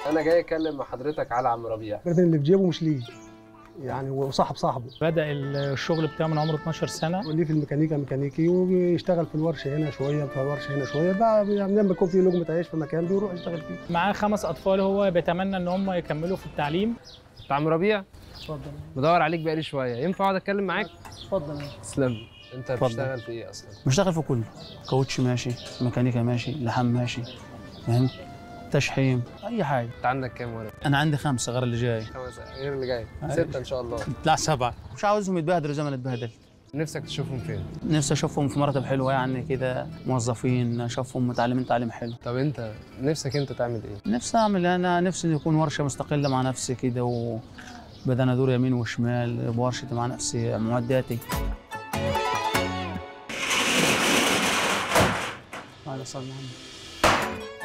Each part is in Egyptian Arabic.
انا جاي اتكلم مع حضرتك على عم ربيع لكن اللي في جيبه مش ليه يعني وصاحب صاحبه بدأ الشغل بتاعه من عمره 12 سنة واللي في الميكانيكا ميكانيكي وبيشتغل في الورشه هنا شويه في الورشه هنا شويه بقى يعني لما يكون في لقمه عيش في مكان بيروح يشتغل فيه معاه خمس أطفال هو بيتمنى إن هم يكملوا في التعليم انت عم ربيع اتفضل بدور عليك بقالي شويه ينفع اقعد اتكلم معاك اتفضل تسلم انت اتفضل. بتشتغل في ايه اصلا بشتغل في كله كاوتش ماشي ميكانيكا ماشي لحام ماشي فاهم تشحيم اي حاجه انت عندك كام ولد انا عندي خمسه غير اللي جاي خمسه غير اللي جاي أيوة. سته ان شاء الله لا سبعه مش عاوزهم يتبهدلوا زي ما انا اتبهدلت نفسك تشوفهم فين نفسي اشوفهم في مراتب حلوه يعني كده موظفين اشوفهم متعلمين تعليم حلو طب انت نفسك انت تعمل ايه نفسي اعمل انا نفسي إن يكون ورشه مستقله مع نفسي كده وبدأ انا ادور يمين وشمال يبقى ورشتي مع نفسي معداتي على صلى الله عليه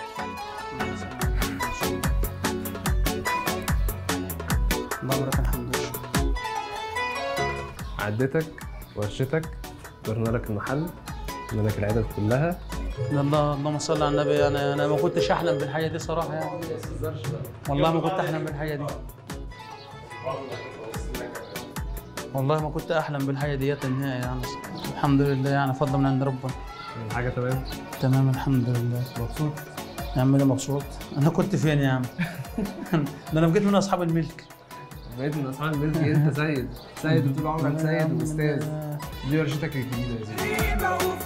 اللهم لك الحمد والشكر. عدتك ورشتك دورنا لك المحل قلنا لك العدد كلها الله اللهم صل على النبي انا انا ما كنتش احلم بالحاجه دي صراحه يعني والله ما كنت احلم بالحاجه دي والله ما كنت احلم بالحاجه ديت النهائي يعني الحمد لله يعني فضل من عند ربنا حاجه تمام تمام الحمد لله مبسوط يا عم انا مبسوط انا كنت فين يا عم ده انا بقيت من اصحاب الملك بقيت من اصحاب البيت انت سيد سيد وطول عمرك سيد واستاذ دي ورشتك الجديده يا زيد غريبة وفي